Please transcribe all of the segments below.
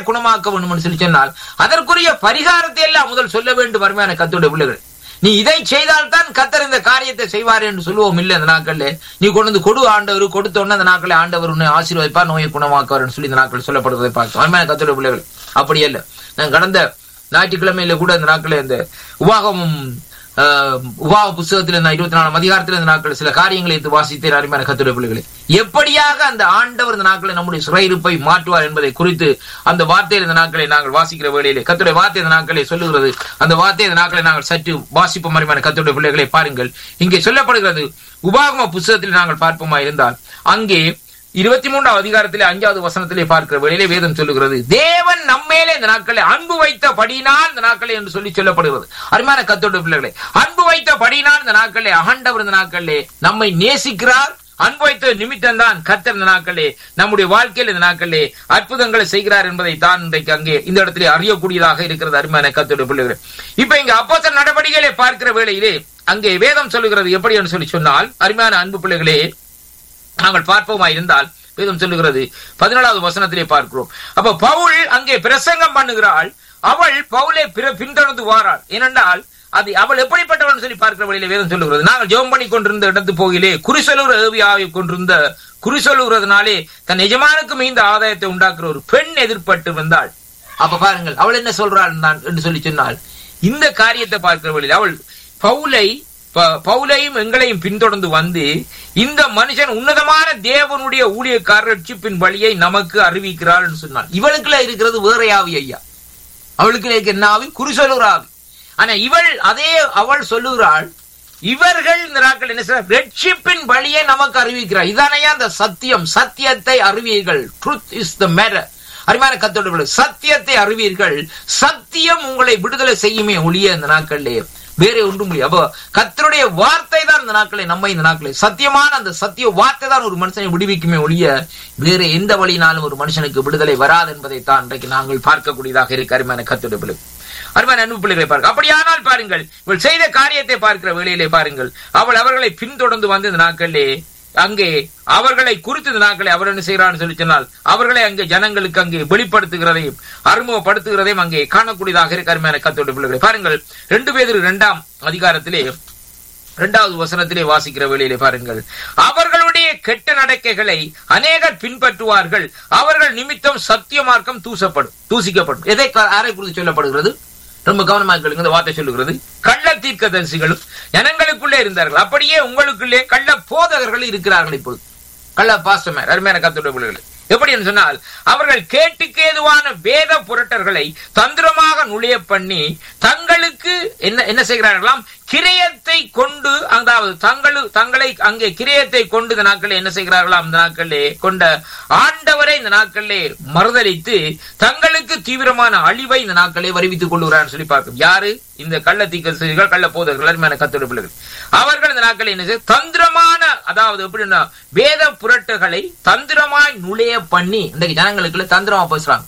குணமாக்க வேண்டும் சொல்லி சொன்னால் அதற்குரிய பரிகாரத்தை எல்லாம் முதல் சொல்ல வேண்டும் அருமையான கத்தோட பிள்ளைகள் நீ இதை செய்தால்தான் கத்தர் இந்த காரியத்தை செய்வார் என்று சொல்லுவோம் இல்லை அந்த நாட்கள்ல நீ கொண்டு வந்து கொடு ஆண்டவர் கொடுத்த உடனே அந்த நாட்களை ஆண்டவர் உன்னை ஆசீர்வதிப்பார் நோயை குணமாக்குவார் சொல்லி இந்த நாட்கள் சொல்லப்படுவதை பார்க்கிறோம் அருமையான கத்தோட பிள்ளைகள் அப்படி அல்ல நான் கடந்த ஞாயிற்றுக்கிழமையில கூட இந்த நாட்களே இந்த உபாகமும் ஆஹ், உபாக புஸ்தகத்தில் இந்த இருபத்தி நாலாம் அதிகாரத்தில் இந்த நாட்கள் சில காரியங்களை எடுத்து வாசித்தேன் அருமையான கத்துடைய பிள்ளைகளே எப்படியாக அந்த ஆண்டவர் இந்த நாட்களை நம்முடைய சிறையிருப்பை மாற்றுவார் என்பதை குறித்து அந்த வார்த்தையில் இந்த நாட்களை நாங்கள் வாசிக்கிற வேளையிலே கத்துடைய வார்த்தை இந்த நாட்களை சொல்லுகிறது அந்த வார்த்தை இந்த நாட்களை நாங்கள் சற்று வாசிப்போம் அருமையான கத்துடைய பிள்ளைகளை பாருங்கள் இங்கே சொல்லப்படுகிறது உபாகம புஸ்தகத்தில் நாங்கள் பார்ப்போமா இருந்தால் அங்கே இருபத்தி மூன்றாம் அதிகாரத்திலே அஞ்சாவது வசனத்திலே பார்க்கிற வேளையிலே வேதம் சொல்லுகிறது தேவன் நம்மேலே இந்த நாட்களை அன்பு வைத்தபடினால் இந்த நாட்களை என்று சொல்லி சொல்லப்படுகிறது அருமையான கத்தோட பிள்ளைகளே அன்பு வைத்தபடினால் இந்த நாட்களே ஆண்டவர் இந்த நாட்களே நம்மை நேசிக்கிறார் அன்பு வைத்த நிமித்தம் தான் கத்தர் இந்த நாட்களே நம்முடைய வாழ்க்கையில் இந்த நாட்களே அற்புதங்களை செய்கிறார் என்பதை தான் இன்றைக்கு அங்கே இந்த இடத்திலே அறியக்கூடியதாக இருக்கிறது அருமையான கத்தோட பிள்ளைகளே இப்ப இங்க அப்போஸ்தலர் நடவடிக்கைகளை பார்க்கிற வேளையிலே அங்கே வேதம் சொல்லுகிறது எப்படி என்று சொல்லி சொன்னால் அருமையான அன்பு பிள்ளைகளே நாங்கள் பார்ப்போமா இருந்தால் வேதம் சொல்லுகிறது பதினேழாவது வசனத்திலே பார்க்கிறோம் அப்ப பவுல் அங்கே பிரசங்கம் பண்ணுகிறாள் அவள் பவுலை பிற- பின்தொடர்ந்து வாராள் ஏனென்றால் அது அவள் எப்படிப்பட்டவள் சொல்லி பார்க்கிற வழியில வேதம் சொல்லுகிறது நாங்கள் ஜெபம் பண்ணி கொண்டிருந்த இடத்து போகிலே குறிசொலுகிற ஏவியாவை கொண்டிருந்த குறிசொலுகிறதுனாலே தன் எஜமானுக்கு மீந்த ஆதாயத்தை உண்டாக்குற ஒரு பெண் எதிர்பட்டு வந்தாள் அப்ப பாருங்கள் அவள் என்ன சொல்றாள் நான் என்று சொல்லி சொன்னால் இந்த காரியத்தை பார்க்கிற வழியில் அவள் பவுலை ப- பவுலையும் எங்களையும் பின்தொடர்ந்து வந்து இந்த மனுஷன் உன்னதமான தேவனுடைய ஊழியக்காரர் ரட்சிப்பின் வழியை நமக்கு அறிவிக்கிறாள் என்று சொன்னாள் இவளுக்குள்ள இருக்கிறது வேற ஆவி ஐயா அவளுக்கு இருக்க என்ன ஆவி குறிசொல்லுகிற ஆவி ஆனா இவள் அதே அவள் சொல்லுகிறாள் இவர்கள் இந்த நாட்கள் என்ன செய்ய ரட்சிப்பின் வழியை நமக்கு அறிவிக்கிறார் இதானையா அந்த சத்தியம் சத்தியத்தை அறிவீர்கள் ட்ரூத் இஸ் த மேட்டர் அருமையான கத்தோட பிள்ளை, சத்தியத்தை அறிவீர்கள் சத்தியம் உங்களை விடுதலை செய்யுமே ஒழிய இந்த நாட்களிலே வேற ஒன்றும் முடியாது அப்போ கத்தருடைய வார்த்தை தான் இந்த நாட்களை நம்ம இந்த நாட்களை சத்தியமான அந்த சத்திய வார்த்தை தான் ஒரு மனுஷனை விடுவிக்குமே ஒழிய வேற எந்த வழியினாலும் ஒரு மனுஷனுக்கு விடுதலை வராது என்பதை தான் இன்றைக்கு நாங்கள் பார்க்கக்கூடியதாக இருக்கு அருமையான கத்தோட பிள்ளை அருமையான அன்பு பிள்ளைகளை பாருங்கள் அப்படியானால் பாருங்கள் இவள் செய்த காரியத்தை பார்க்கிற வேளையிலே பாருங்கள் அவள் அவர்களை பின்தொடர்ந்து வந்து இந்த நாட்களிலே அங்கே அவர்களை குறித்து இந்த நாட்களை அவர் என்ன செய்கிறான்னு சொல்லி சொன்னால் அவர்களை அங்கே ஜனங்களுக்கு அங்கே வெளிப்படுத்துகிறதையும் அறிமுகப்படுத்துகிறதையும் அங்கே காணக்கூடியதாக இருக்கு அருமையான கத்தோட பிள்ளைகளை பாருங்கள் ரெண்டு பேர் இரண்டாம் அதிகாரத்திலே இரண்டாவது வசனத்திலே வாசிக்கிற வேளையிலே பாருங்கள் அவர்களுடைய கெட்ட நடக்கைகளை அநேகர் பின்பற்றுவார்கள் அவர்கள் நிமித்தம் சத்திய மார்க்கம் தூசப்படும் தூசிக்கப்படும் எதை க- யாரை குறித்து சொல்லப்படுகிறது ரொம்ப கவனமாக கேளுங்க இந்த வார்த்தை சொல்லுகிறது கள்ள தீர்க்கதரிசிகளும் ஜனங்களுக்குள்ளே இருந்தார்கள் அப்படியே உங்களுக்குள்ளே கள்ள போதகர்கள் இருக்கிறார்கள் இப்பொழுது கள்ள பாஸ்டமர் அருமையான கத்துடைய பிள்ளைகளை எப்படி என்று சொன்னால் அவர்கள் கேட்டுக்கு ஏதுவான வேத புரட்டர்களை தந்திரமாக நுழைய பண்ணி தங்களுக்கு என்ன என்ன செய்கிறார்களாம் கிரயத்தை கொண்டு அதாவது தங்களு தங்களை அங்கே கிரயத்தை கொண்டு இந்த நாட்களில் என்ன செய்கிறார்களாம் இந்த நாட்களிலே கொண்ட ஆண்டவரை இந்த நாட்களிலே மறுதலித்து தங்களுக்கு தீவிரமான அழிவை இந்த நாட்களே வருவித்துக் கொள்கிறார் சொல்லி பார்க்கும் யாரு இந்த கள்ள தீக்கர்கள் கள்ள போதர்கள் அருமையான கத்தோட பிள்ளைகள் அவர்கள் இந்த நாட்களில் என்ன செய்ய தந்திரமான அதாவது எப்படின்னா வேத புரட்டுகளை தந்திரமாய் நுழைய பண்ணி இன்றைக்கு ஜனங்களுக்குள்ள தந்திரமா பேசுறாங்க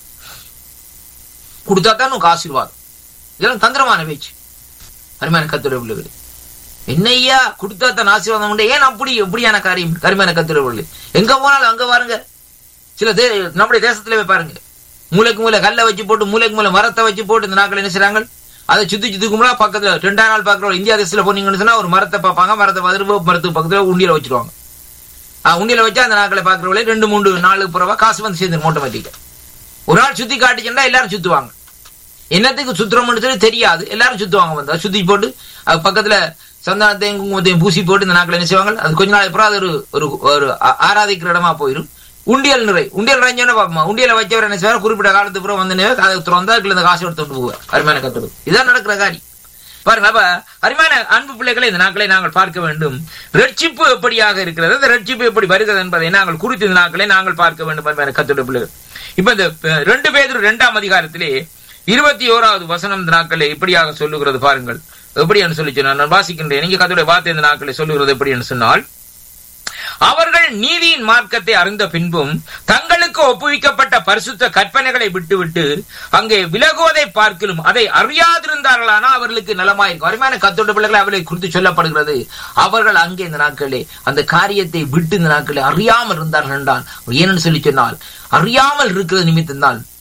கொடுத்தா தான் உனக்கு ஆசீர்வாதம் இதெல்லாம் தந்திரமான பேச்சு அருமையான கத்துரை பிள்ளைகள் என்னையா கொடுத்தா தான் ஆசீர்வாதம் உண்டு ஏன் அப்படி எப்படியான காரியம் அருமையான கத்துரை பிள்ளை எங்க போனாலும் அங்க பாருங்க சில தே நம்முடைய தேசத்திலே பாருங்க மூளைக்கு மூளை கல்லை வச்சு போட்டு மூளைக்கு மூளை மரத்தை வச்சு போட்டு இந்த நாட்கள் என்ன செய்றாங்க அதை சுத்தி சுத்தி கும்பலா பக்கத்துல ரெண்டாம் நாள் பாக்குறோம் இந்தியா தேசத்துல போனீங்கன்னு சொன்னா ஒரு மரத்தை பார்ப்பாங்க மரத்தை பார்த்துட்டு வேப்ப மரத்துக்கு பக்கத்துல உண்டியில வச்சிருவாங்க ஆஹ் உண்டியில வச்சா அந்த நாட்களை பாக்குறவங்களே ரெண்டு மூணு நாளுக்கு பிறவா காசு வந்து சேர்ந்து ஆட்டோமேட்டிக்கா ஒரு நாள் சுத்தி காட்டிச்சுன்னா எல்லாரும் சுத்துவாங்க என்னத்துக்கு சுத்துறோம்னு சொல்லி தெரியாது எல்லாரும் சுத்துவாங்க வந்து அதை சுத்தி போட்டு அது பக்கத்துல சந்தானத்தையும் குங்குமத்தையும் பூசி போட்டு இந்த நாட்கள் என்ன செய்வாங்க அது கொஞ்ச நாள் அப்புறம் அது ஒரு ஒரு ஒரு ஆ- ஆராதிக்கிற இடமா போயிடும் உண்டியல் நிறை உண்டியல் நிறைஞ்சோன்னு பார்ப்போம் உண்டியல வச்சவர் என்ன செய்வார் குறிப்பிட்ட காலத்துக்கு அப்புறம் வந்து நிறை, அதை திறந்தா அதுக்குள்ள இந்த காசு எடுத்து கொண்டு போவார் அருமையான கத்துறது இதான் நடக்கிற காரியம் பாருங்க அப்ப அருமையான அன்பு பிள்ளைகளை இந்த நாட்களை நாங்கள் பார்க்க வேண்டும் ரட்சிப்பு எப்படியாக இருக்கிறது அந்த ரட்சிப்பு எப்படி வருகிறது என்பதை நாங்கள் குறித்து இந்த நாட்களை நாங்கள் பார்க்க வேண்டும் அருமையான கத்துடைய பிள்ளைகள் இப்ப இந்த அஹ், ரெண்டு பேர் இரண்டாம் அதிகாரத்திலே இருபத்தி ஓராவது வசனம் இந்த நாட்களை இப்படியாக சொல்லுகிறது பாருங்கள் எப்படி என்று சொல்லி சொன்னால் நான் வாசிக்கின்றேன் நீங்க கத்துடைய வார்த்தை இந்த நாட்களை சொல்லுகிறது எப்படி என்று சொன்னால் அவர்கள் நீதியின் மார்க்கத்தை அறிந்த பின்பும் தங்களுக்கு ஒப்புவிக்கப்பட்ட பரிசுத்த கற்பனைகளை விட்டுவிட்டு அங்கே விலகுவதை பார்க்கலும் அதை அறியாதிருந்தார்களானா அவர்களுக்கு நலமாயிருக்கும் அருமையான கத்தோட்ட பிள்ளைகளை அவர்களை குறித்து சொல்லப்படுகிறது அவர்கள் அங்கே இந்த நாட்களே அந்த காரியத்தை விட்டு இந்த நாட்களே அறியாமல் இருந்தார்கள் என்றால் ஏனென்று சொல்லி சொன்னால் அறியாமல் இருக்கிறது நிமித்தம் தான்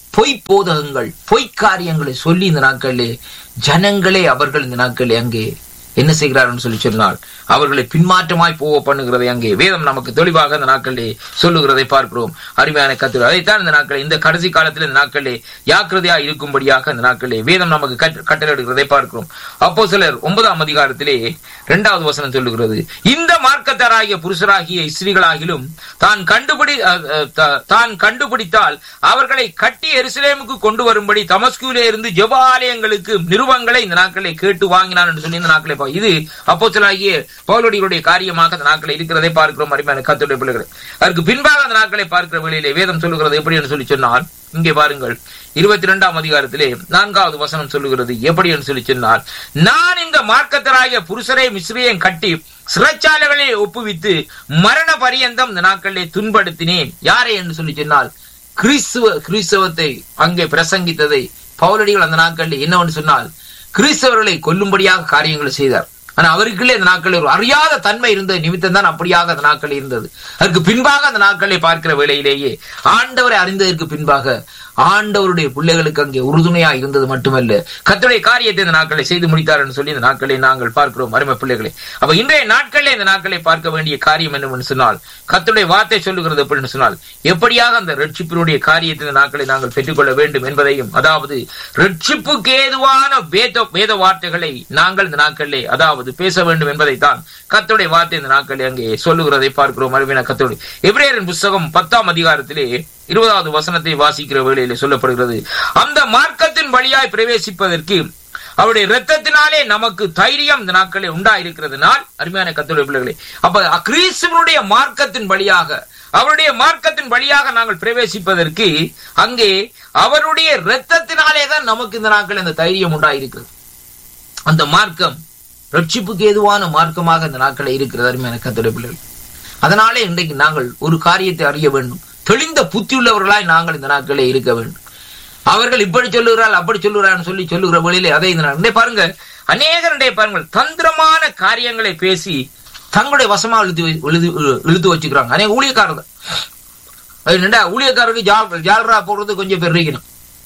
பொய் போதகங்கள் பொய் காரியங்களை சொல்லி இந்த நாட்களிலே ஜனங்களே அவர்கள் இந்த நாட்களிலே அங்கே என்ன செய்கிறார்கள் சொல்லி சொன்னால் அவர்களை பின்மாற்றமாய் போக பண்ணுகிறதை அங்கே வேதம் நமக்கு தெளிவாக இந்த நாட்களிலே சொல்லுகிறதை பார்க்கிறோம் அருமையான கத்து அதைத்தான் இந்த நாட்களில் இந்த கடைசி காலத்தில் இந்த நாட்களிலே யாக்கிரதையா இருக்கும்படியாக இந்த நாட்களிலே வேதம் நமக்கு கட்ட- கட்டளையிடுகிறதை பார்க்கிறோம் அப்போ சிலர் ஒன்பதாம் அதிகாரத்திலே இரண்டாவது வசனம் சொல்லுகிறது இந்த மார்க்கத்தாராகிய புருஷராகிய ஸ்திரீகளாகிலும் தான் கண்டுபிடி அஹ், அஹ், த- தான் கண்டுபிடித்தால் அவர்களை கட்டி எருசலேமுக்கு கொண்டு வரும்படி தமஸ்குவிலே இருந்து ஜெப ஆலயங்களுக்கு நிருபங்களை இந்த நாட்களை கேட்டு வாங்கினான் என்று சொல்லி இந்த நாட்களை பா- இது அப்போஸ்தலராகிய பவுலடிகளுடைய காரியமாக அந்த நாட்களை இருக்கிறதை பார்க்கிறோம் அருமையான கத்துடைய பிள்ளைகளை அதற்கு பின்பாக அந்த நாட்களை பார்க்கிற வேளையிலே வேதம் சொல்லுகிறது எப்படி என்று சொல்லி சொன்னால் இங்கே பாருங்கள் இருபத்தி இரண்டாம் அதிகாரத்திலே நான்காவது வசனம் சொல்லுகிறது எப்படி என்று சொல்லி சொன்னால் நான் இந்த மார்க்கத்தராகிய புருஷரை மிஸ்ரியன் கட்டி சிறைச்சாலைகளை ஒப்புவித்து மரண பரியந்தம் இந்த நாட்களிலே துன்படுத்தினேன் யாரை என்று சொல்லி சொன்னால் கிறிஸ்துவ கிறிஸ்தவத்தை அங்கே பிரசங்கித்ததை பவுலடிகள் அந்த நாட்களில் என்னவென்று சொன்னால் கிறிஸ்தவர்களை கொல்லும்படியாக காரியங்களை செய்தார் ஆனா அவருக்குள்ளே அந்த நாட்களில் ஒரு அறியாத தன்மை இருந்த நிமித்தம் தான் அப்படியாக அந்த நாட்கள் இருந்தது அதற்கு பின்பாக அந்த நாட்களை பார்க்கிற வேளையிலேயே ஆண்டவரை அறிந்ததற்கு பின்பாக ஆண்டவருடைய பிள்ளைகளுக்கு அங்கே உறுதுணையா இருந்தது மட்டுமல்ல கர்த்தருடைய காரியத்தை இந்த நாட்களை செய்து முடித்தார் என்று சொல்லி இந்த நாட்களை நாங்கள் பார்க்கிறோம் அருமை பிள்ளைகளை அப்ப இன்றைய நாட்களில் இந்த நாட்களை பார்க்க வேண்டிய காரியம் என்னவென்று சொன்னால் கர்த்தருடைய வார்த்தை சொல்லுகிறது எப்படின்னு சொன்னால் எப்படியாக அந்த ரட்சிப்பினுடைய காரியத்தை இந்த நாட்களை நாங்கள் பெற்றுக்கொள்ள வேண்டும் என்பதையும் அதாவது ரட்சிப்புக்கு ஏதுவான வேத வேத வார்த்தைகளை நாங்கள் இந்த நாட்களிலே அதாவது பேச வேண்டும் என்பதைத்தான் கர்த்தருடைய வார்த்தை இந்த நாட்களில் அங்கே சொல்லுகிறதை பார்க்கிறோம் அருமையான கத்தோடு எபிரேயரின் புஸ்தகம் பத்தாம் அதிகாரத்திலே இருபதாவது வசனத்தை வாசிக்கிற வேளையிலே சொல்லப்படுகிறது அந்த மார்க்கத்தின் வழியாய் பிரவேசிப்பதற்கு அவருடைய இரத்தத்தினாலே நமக்கு தைரியம் இந்த நாட்களே உண்டாயிருக்கிறதுனால் அருமையான கத்தோட பிள்ளைகளே அப்ப கிறிஸ்துவனுடைய மார்க்கத்தின் வழியாக அவருடைய மார்க்கத்தின் வழியாக நாங்கள் பிரவேசிப்பதற்கு அங்கே அவருடைய இரத்தத்தினாலே தான் நமக்கு இந்த நாட்கள் இந்த தைரியம் உண்டாயிருக்கிறது அந்த மார்க்கம் ரட்சிப்புக்கு ஏதுவான மார்க்கமாக இந்த நாட்களில் இருக்கிறது அருமையான கத்தோட பிள்ளைகள் அதனாலே இன்றைக்கு நாங்கள் ஒரு காரியத்தை அறிய வேண்டும் தெளிந்த புத்தியுள்ளவர்களாய் நாங்கள் இந்த நாட்களே இருக்க வேண்டும் அவர்கள் இப்படி சொல்லுகிறாள் அப்படி சொல்லுகிறான்னு சொல்லி சொல்லுகிற வழியிலே அதை இந்த நாள் பாருங்க அநேகருடைய பாருங்கள் தந்திரமான காரியங்களை பேசி தங்களுடைய வசமா இழுத்து வை- இழுத்து இழுத்து வச்சுக்கிறாங்க அநேக ஊழியக்காரர்கள் அது என்னடா ஊழியக்காரருக்கு ஜால் ஜால்ரா போடுறது கொஞ்சம் பேர் இருக்கணும்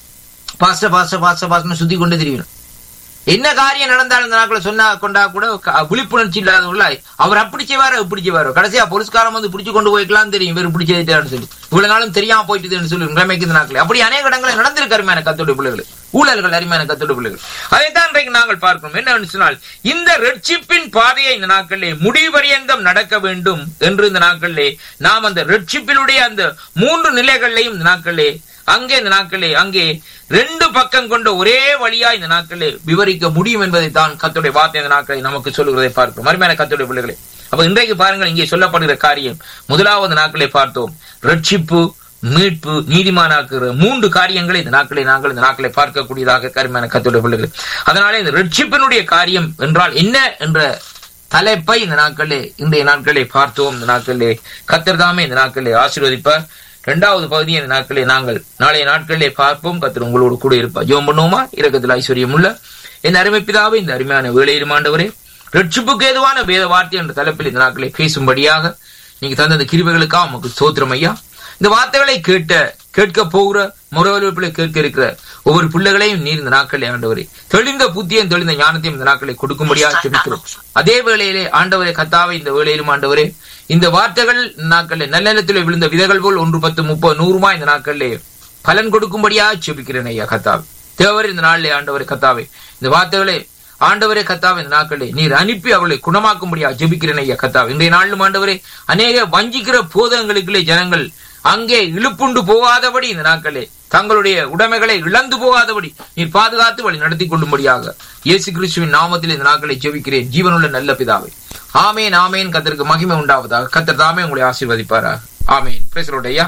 பாச பாச பாச பாசன்னு சுத்தி கொண்டு தெரியணும் என்ன காரியம் நடந்தாலும் இந்த நாட்களை சொன்னா கொண்டா கூட க- விழிப்புணர்ச்சி இல்லாதவர்களாய் அவர் அப்படி செய்வாரோ இப்படி செய்வாரோ கடைசியா போலீஸ்காரன் வந்து பிடிச்சு கொண்டு போய்க்கலாம் தெரியும் இவர் பிடிச்சி சொல்லி இவ்வளவு நாளும் தெரியாம போயிட்டுதுன்னு சொல்லி நிலைமைக்கு இந்த நாட்கள் அப்படி அநேக இடங்களில் நடந்திருக்கு அருமையான கத்தோடைய பிள்ளைகள் ஊழல்கள் அருமையான கத்தோடைய பிள்ளைகள் அதைத்தான் இன்றைக்கு நாங்கள் பார்க்கிறோம் என்னன்னு சொன்னால் இந்த ரட்சிப்பின் பாதையை இந்த நாட்களிலே முடிவு பரியந்தம் நடக்க வேண்டும் என்று இந்த நாட்களிலே நாம் அந்த ரட்சிப்பினுடைய அந்த மூன்று நிலைகளையும் இந்த நாட்களிலே அங்கே இந்த நாட்களே அங்கே ரெண்டு பக்கம் கொண்ட ஒரே வழியா இந்த நாட்களே விவரிக்க முடியும் என்பதை தான் கத்துடைய வார்த்தை இந்த நாட்களை நமக்கு சொல்லுகிறதை பார்க்கிறோம் அருமையான கத்துடைய பிள்ளைகளே அப்ப இன்றைக்கு பாருங்கள் இங்கே சொல்லப்படுகிற காரியம் முதலாவது நாட்களை பார்த்தோம் ரட்சிப்பு மீட்பு நீதிமானாக்குற மூன்று காரியங்களை இந்த நாட்களை நாங்கள் இந்த நாட்களை பார்க்கக்கூடியதாக கருமையான கத்துடைய பிள்ளைகள் அதனாலே இந்த ரட்சிப்பினுடைய காரியம் என்றால் என்ன என்ற தலைப்பை இந்த நாட்களே இன்றைய நாட்களை பார்த்தோம் இந்த நாட்களிலே கத்தர் தாமே இந்த நாட்களிலே ஆசீர்வதிப்பார் இரண்டாவது பகுதியை இந்த நாட்களே நாங்கள் நாளைய நாட்களிலே பார்ப்போம் கத்தர் உங்களோடு கூட இருப்பார் ஜோம் பண்ணுவோமா இரக்கத்தில் ஐஸ்வர்யம் உள்ள இந்த அருமை பிதாவே இந்த அருமையான வேலையிலும் ஆண்டவரே ரட்சிப்புக்கு ஏதுவான வேத வார்த்தை என்ற தலைப்பில் இந்த நாட்களை பேசும்படியாக நீங்க தந்த இந்த கிருபைகளுக்காக உமக்கு சோத்திரம் ஐயா இந்த வார்த்தைகளை கேட்ட கேட்க போகிற முறவர்களை கேட்க இருக்கிற ஒவ்வொரு பிள்ளைகளையும் நீர் இந்த நாட்களை ஆண்டவரே தெளிந்த புத்தியும் தெளிந்த ஞானத்தையும் இந்த நாட்களை கொடுக்கும்படியாக செபிக்கிறோம் அதே வேளையிலே ஆண்டவரே கத்தாவை இந்த வேளையிலும் ஆண்டவரே இந்த வார்த்தைகள் இந்த நாட்களில் நல்லெண்ணத்தில் விழுந்த விதைகள் போல் ஒன்று பத்து முப்பது நூறுமா இந்த நாட்களிலே பலன் கொடுக்கும்படியாக செபிக்கிறேன் ஐயா கத்தாவை தேவர் இந்த நாளிலே ஆண்டவரே கத்தாவை இந்த வார்த்தைகளை ஆண்டவரே கத்தாவை இந்த நாட்களே நீர் அனுப்பி அவர்களை குணமாக்கும்படியா ஜெபிக்கிறேன் ஐயா கத்தாவை இன்றைய நாளிலும் ஆண்டவரே அநேக வஞ்சிக்கிற போதகங்களுக்குள்ளே ஜனங்கள் அங்கே இழுப்புண்டு போகாதபடி இந்த நாட்களே தங்களுடைய உடைமைகளை இழந்து போகாதபடி நீர் பாதுகாத்து வழி நடத்தி கொள்ளும்படியாக இயேசு கிறிஸ்துவின் நாமத்தில் இந்த நாட்களை ஜெபிக்கிறேன் ஜீவனுள்ள நல்ல பிதாவை ஆமேன் ஆமேன் கத்தருக்கு மகிமை உண்டாவதாக கத்தர் தாமே உங்களை ஆசீர்வதிப்பாராக ஆமேன் பேசுறோட ஐயா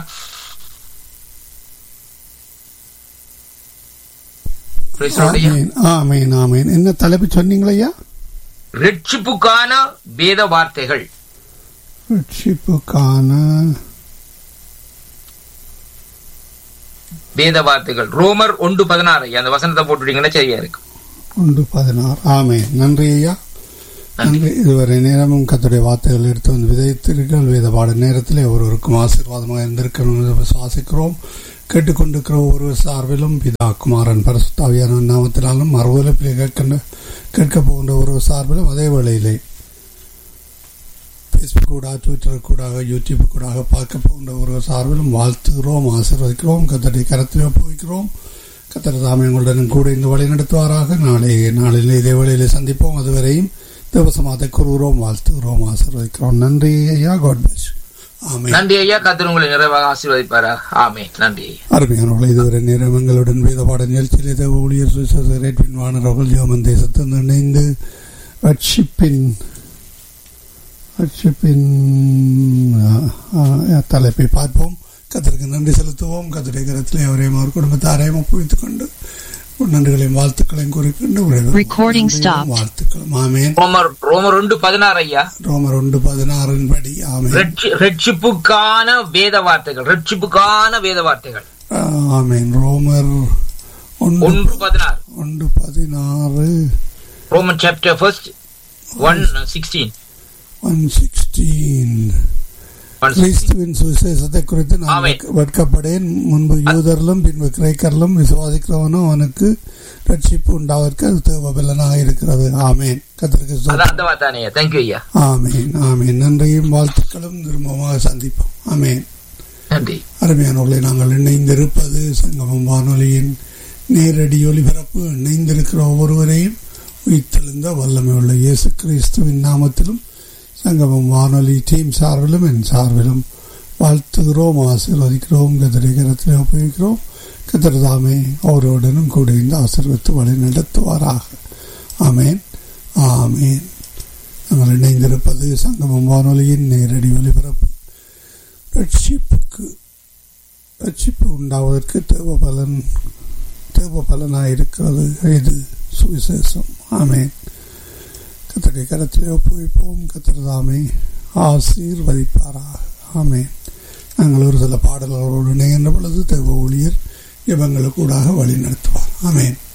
பேசுறோட ஐயா ஆமேன் ஆமேன் ஆமேன் என்ன தலைப்பு சொன்னீங்களய்யா ரட்சிப்புக்கான வேத வார்த்தைகள் ரட்சிப்புக்கான வேத வார்த்தைகள் ரோமர் ஒன்று பதினாறு அந்த வசனத்தை போட்டுட்டீங்கன்னா சரியா இருக்கு ஒன்று பதினாறு ஆமேன் நன்றி ஐயா நன்றி இதுவரை நேரமும் கத்துடைய வார்த்தைகள் எடுத்து வந்து விதைத்தீர்கள் வேத பாட நேரத்திலே ஒருவருக்கும் ஆசீர்வாதமாக இருந்திருக்கணும் என்று விசுவாசிக்கிறோம் கேட்டுக்கொண்டிருக்கிற ஒவ்வொரு சார்பிலும் பிதா குமாரன் பரசுத்தாவியான நாமத்தினாலும் மறுவலப்பிலே கேட்கின்ற கேட்க போகின்ற ஒரு சார்பிலும் அதே வேளையிலே ஃபேஸ்புக் கூட ட்விட்டர் கூடாக யூடியூப் கூடாக பார்க்க போகின்ற ஒரு சார்பிலும் வாழ்த்துகிறோம் ஆசீர்வதிக்கிறோம் கத்தரை கரத்தில் ஒப்புவிக்கிறோம் கத்தர் தாமே உங்களுடன் கூட இந்த வழி நடத்துவாராக நாளை நாளில் இதே வேளையிலே சந்திப்போம் அதுவரையும் தேவசமாதை கூறுகிறோம் வாழ்த்துகிறோம் ஆசீர்வதிக்கிறோம் நன்றி ஐயா காட் பிளஸ் ஆமே நன்றி ஐயா கத்தர் உங்களை நிறைவாக ஆசீர்வதிப்பாராக ஆமே நன்றி ஐயா அருமையானவர்கள் இதுவரை நேரம் எங்களுடன் வேத பாட நிகழ்ச்சியில் தேவ ஊழியர் சுவிசேஷரேட்பின் வானவர்கள் யோமன் தேசத்தில் இணைந்து ரட்சிப்பின் ரட்சிப்பின் ஆ, ஆ, தலைப்பை பார்ப்போம் கத்தருக்கு நன்றி செலுத்துவோம் கத்தருடைய கரத்திலே அவரையும் அவர் குடும்பத்தாரையும் ஒப்புவித்துக் கொண்டு நன்றிகளையும் வாழ்த்துக்களையும் குறிக்கொண்டு உரையாடுவோம். Recording நன்றியும் stopped. வாழ்த்துக்களும் ஆமேன் ரோமர் ரோமர் ரெண்டு பதினாறு ஐயா ரோமர் ஒன்று பதினாறின் படி ஆமேன் ரட்சி- ரட்சிப்புக்கான வேத வார்த்தைகள் ரட்சிப்புக்கான வேத வார்த்தைகள் ஆமேன் ரோமர் ஒன்று ஒன்று பதினாறு ஒன்று பதினாறு Roman chapter first one sixteen one sixteen one கிறிஸ்துவின் சுவிசேஷத்தை குறித்து நான் ஆமென். வெட்க- வெட்கப்படேன் முன்பு யூதரிலும் பின்பு கிரேக்கரிலும் விசுவாசிக்கிறவனும் அவனுக்கு ரட்சிப்பு உண்டாவதற்கு அது தேவபலனாக இருக்கிறது ஆமேன் கத்திரிக்கு அதான் அந்த வார்த்தானே ஐயா தேங்க்யூ ஐயா ஆமேன் ஆமேன் நன்றியும் வாழ்த்துக்களும் திரும்பமாக சந்திப்போம் ஆமேன் நன்றி அருமையானவர்களை நாங்கள் இணைந்திருப்பது சங்கமம் வானொலியின் நேரடி ஒலிபரப்பு இணைந்திருக்கிற ஒவ்வொருவரையும் உயிர்த்தெழுந்த வல்லமை உள்ள இயேசு கிறிஸ்துவின் நாமத்திலும் சங்கமம் வானொலி டீம் சார்பிலும் என் சார்பிலும் வாழ்த்துகிறோம் ஆசீர்வதிக்கிறோம் கதிரை கரத்தில் ஒப்புவிக்கிறோம் கத்திரதாமே அவருடனும் கூட இந்த ஆசீர்வத்து வழி நடத்துவாராக ஆமேன் ஆமேன் நாங்கள் இணைந்திருப்பது சங்கமம் வானொலியின் நேரடி ஒலிபரப்பு ரட்சிப்புக்கு ரட்சிப்பு உண்டாவதற்கு தேவ பலன் தேவ பலனாக இருக்கிறது இது சுவிசேஷம் ஆமேன் கத்தருடைய கரத்திலே ஒப்புவிப்போம் கத்திரதாமே ஆசீர்வதிப்பாராக ஆமேன் நாங்கள் ஒரு சில பாடல்களோடு இணைகின்ற பொழுது தேவ ஊழியர் இவங்களுக்கூடாக வழி நடத்துவார் ஆமேன்